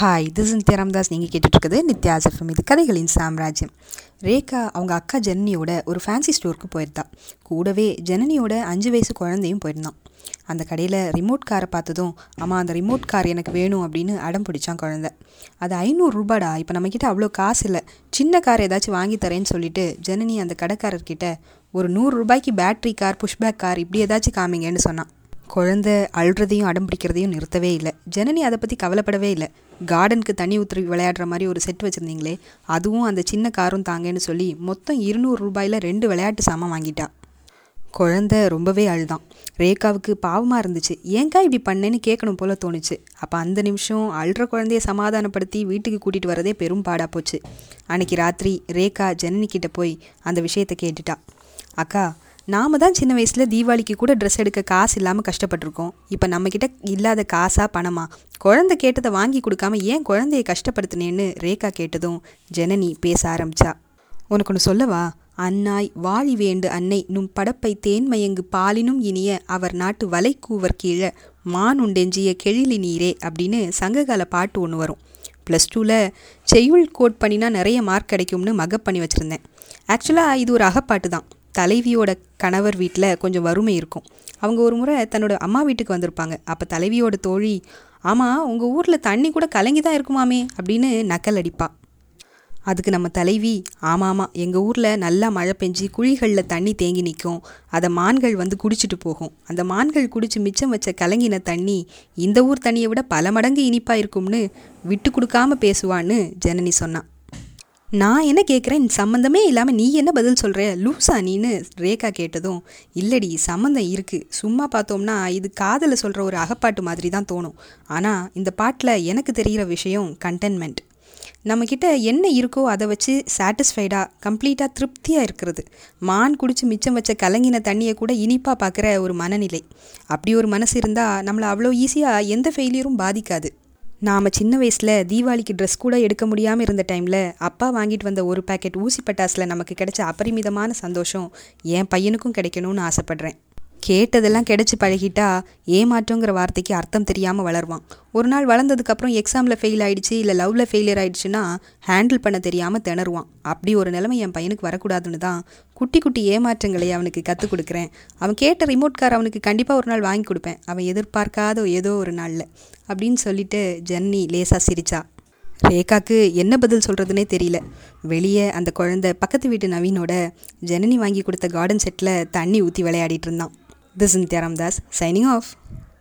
hi this is Ramdas நீங்கள் கேட்டுட்ருக்குது Nithya's FM இது கதைகளின் சாம்ராஜ்யம் ரேகா அவங்க அக்கா ஜனனியோட ஒரு ஃபேன்சி ஸ்டோருக்கு போயிருந்தா கூடவே ஜனனியோட அஞ்சு வயசு குழந்தையும் போயிருந்தான் அந்த கடையில் ரிமோட் காரை பார்த்ததும் அம்மா அந்த ரிமோட் கார் எனக்கு வேணும் அப்படின்னு அடம் பிடிச்சான் குழந்த அது ஐநூறு ரூபாடா இப்போ நம்மக்கிட்ட அவ்வளோ காசு இல்லை சின்ன கார் ஏதாச்சும் வாங்கி தரேன்னு சொல்லிட்டு ஜனனி அந்த கடைக்காரர்கிட்ட ஒரு நூறு ரூபாய்க்கு பேட்ரி கார் புஷ்பேக் கார் இப்படி ஏதாச்சும் காமிங்கன்னு சொன்னான் குழந்தை அழுறதையும் அடம் பிடிக்கிறதையும் நிறுத்தவே இல்லை ஜனனி அதை பற்றி கவலைப்படவே இல்லை கார்டனுக்கு தண்ணி ஊற்றி விளையாடுற மாதிரி ஒரு செட் வச்சுருந்தீங்களே அதுவும் அந்த சின்ன காரும் தாங்கன்னு சொல்லி மொத்தம் இருநூறு ரூபாயில் ரெண்டு விளையாட்டு சாமான் வாங்கிட்டா குழந்த ரொம்பவே அழுதான் ரேகாவுக்கு பாவமாக இருந்துச்சு ஏங்கா இப்படி பண்ணேன்னு கேட்கணும் போல தோணுச்சு அப்போ அந்த நிமிஷம் அழுற குழந்தைய சமாதானப்படுத்தி வீட்டுக்கு கூட்டிகிட்டு வரதே பெரும் பாடாக போச்சு அன்னைக்கு ராத்திரி ரேகா ஜனனி கிட்ட போய் அந்த விஷயத்தை கேட்டுட்டா அக்கா நாம தான் சின்ன வயசில் தீபாவளிக்கு கூட ட்ரெஸ் எடுக்க காசு இல்லாமல் கஷ்டப்பட்டிருக்கோம் இப்போ நம்மக்கிட்ட இல்லாத காசா பணமா குழந்தை கேட்டதை வாங்கி கொடுக்காம ஏன் குழந்தைய கஷ்டப்படுத்தினேன்னு ரேகா கேட்டதும் ஜனனி பேச ஆரம்பிச்சா உனக்கு ஒன்று சொல்லவா அன்னாய் வாழி வேண்டு அன்னை நும் படப்பை தேன்மயங்கு பாலினும் இனிய அவர் நாட்டு வலைக்கூவர் கீழே மான் உண்டெஞ்சிய கெழிலி நீரே அப்படின்னு சங்ககால பாட்டு ஒன்று வரும் ப்ளஸ் டூவில் செய்யுள் கோட் பண்ணினா நிறைய மார்க் கிடைக்கும்னு மகப் பண்ணி வச்சுருந்தேன் ஆக்சுவலாக இது ஒரு அகப்பாட்டு தான் தலைவியோட கணவர் வீட்டில் கொஞ்சம் வறுமை இருக்கும் அவங்க ஒரு முறை தன்னோட அம்மா வீட்டுக்கு வந்திருப்பாங்க அப்போ தலைவியோட தோழி ஆமாம் உங்கள் ஊரில் தண்ணி கூட கலங்கி தான் இருக்குமாமே அப்படின்னு நக்கல் அடிப்பா அதுக்கு நம்ம தலைவி ஆமாம் ஆமாம் எங்கள் ஊரில் நல்லா மழை பெஞ்சு குழிகளில் தண்ணி தேங்கி நிற்கும் அதை மான்கள் வந்து குடிச்சிட்டு போகும் அந்த மான்கள் குடிச்சு மிச்சம் வச்ச கலங்கின தண்ணி இந்த ஊர் தண்ணியை விட பல மடங்கு இனிப்பாக இருக்கும்னு விட்டு கொடுக்காம பேசுவான்னு ஜனனி சொன்னான் நான் என்ன கேட்குறேன் சம்மந்தமே இல்லாமல் நீ என்ன பதில் சொல்கிற லூசா நீன்னு ரேகா கேட்டதும் இல்லடி சம்மந்தம் இருக்குது சும்மா பார்த்தோம்னா இது காதலை சொல்கிற ஒரு அகப்பாட்டு மாதிரி தான் தோணும் ஆனால் இந்த பாட்டில் எனக்கு தெரிகிற விஷயம் கண்டென்மெண்ட் நம்மக்கிட்ட என்ன இருக்கோ அதை வச்சு சாட்டிஸ்ஃபைடாக கம்ப்ளீட்டாக திருப்தியாக இருக்கிறது மான் குடிச்சு மிச்சம் வச்ச கலங்கின தண்ணியை கூட இனிப்பாக பார்க்குற ஒரு மனநிலை அப்படி ஒரு மனசு இருந்தால் நம்மளை அவ்வளோ ஈஸியாக எந்த ஃபெயிலியரும் பாதிக்காது நாம் சின்ன வயசில் தீபாவளிக்கு ட்ரெஸ் கூட எடுக்க முடியாமல் இருந்த டைமில் அப்பா வாங்கிட்டு வந்த ஒரு பேக்கெட் ஊசி பட்டாசில் நமக்கு கிடைச்ச அபரிமிதமான சந்தோஷம் என் பையனுக்கும் கிடைக்கணும்னு ஆசைப்பட்றேன் கேட்டதெல்லாம் கிடைச்சி பழகிட்டா ஏமாற்றங்கிற வார்த்தைக்கு அர்த்தம் தெரியாமல் வளருவான் ஒரு நாள் வளர்ந்ததுக்கப்புறம் எக்ஸாமில் ஃபெயில் ஆயிடுச்சு இல்லை லவ்வில் ஃபெயிலியர் ஆயிடுச்சுன்னா ஹேண்டில் பண்ண தெரியாமல் திணறுவான் அப்படி ஒரு நிலைமை என் பையனுக்கு வரக்கூடாதுன்னு தான் குட்டி குட்டி ஏமாற்றங்களை அவனுக்கு கற்றுக் கொடுக்குறேன் அவன் கேட்ட ரிமோட் கார் அவனுக்கு கண்டிப்பாக ஒரு நாள் வாங்கி கொடுப்பேன் அவன் எதிர்பார்க்காத ஏதோ ஒரு நாளில் அப்படின்னு சொல்லிட்டு ஜன்னி லேசாக சிரிச்சா ரேகாக்கு என்ன பதில் சொல்கிறதுனே தெரியல வெளியே அந்த குழந்தை பக்கத்து வீட்டு நவீனோட ஜனனி வாங்கி கொடுத்த கார்டன் செட்டில் தண்ணி ஊற்றி விளையாடிட்டு இருந்தான் this is Ramdas signing of